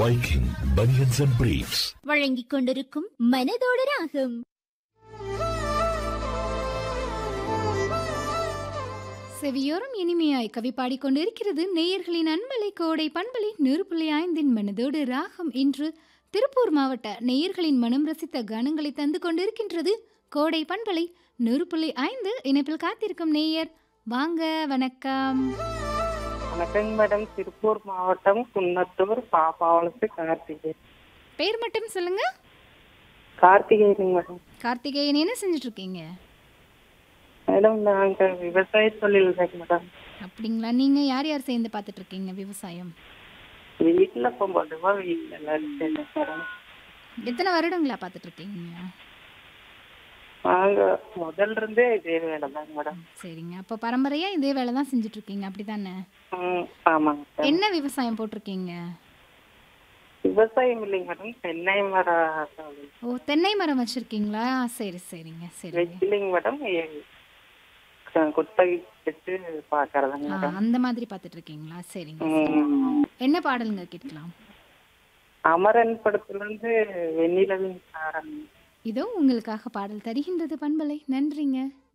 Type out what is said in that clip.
Viking Bunions and Briefs. வழங்கிக் கொண்டிருக்கும் மனதோடு ராகம் செவியோரம் இனிமையாய் கவி பாடிக்கொண்டிருக்கிறது நேயர்களின் அன்பலை கோடை பண்பலை நூறுபுள்ளி ஐந்தின் மனதோடு ராகம் இன்று திருப்பூர் மாவட்ட நேயர்களின் மனம் ரசித்த கானங்களை தந்து கொண்டிருக்கின்றது கோடை பண்பலை நூறுபுள்ளி ஐந்து இணைப்பில் காத்திருக்கும் நேயர் வாங்க வணக்கம் வணக்கங்க மேடம் திருப்பூர் மாவட்டம் குன்னத்தூர் பாப்பாவளத்து கார்த்திகை பேர் மட்டும் சொல்லுங்க கார்த்திகேயனுங்க மேடம் கார்த்திகேயன் என்ன செஞ்சுட்டு இருக்கீங்க மேடம் நாங்க விவசாய தொழில் தாங்க மேடம் அப்படிங்களா நீங்க யார் யார் சேர்ந்து பார்த்துட்டு இருக்கீங்க விவசாயம் வீட்டுல போகும்போதுவா வீட்டுல எல்லாரும் சேர்ந்து மேடம் எத்தனை வருடங்களா பார்த்துட்டு இருக்கீங்க நாங்க முதல்ல இருந்தே இதே வேலை தாங்க மேடம் சரிங்க அப்போ பரம்பரையா இதே வேலை தான் செஞ்சுட்டு இருக்கீங்க அப்படிதானே ம் ஆமாங்க மேடம் என்ன விவசாயம் போட்டிருக்கீங்க விவசாயம் இல்லைங்க மேடம் தென்னை மர தொழில் ஓ தென்னை மரம் வச்சிருக்கீங்களா சரி சரிங்க சரிங்க வெச்சிலிங்க மேடம் எ- க- குத்தகை வச்சு பாக்குறதுங்க ஆ, மேடம் அந்த மாதிரி பார்த்துட்டு இருக்கீங்களா சரிங்க சரிங்க. ம். என்ன பாடலுங்க கேட்கலாம் அமரன் படத்துல இருந்து வெண்ணிலவின் சாரம் இதோ உங்களுக்காக பாடல் தருகின்றது பண்பலை நன்றிங்க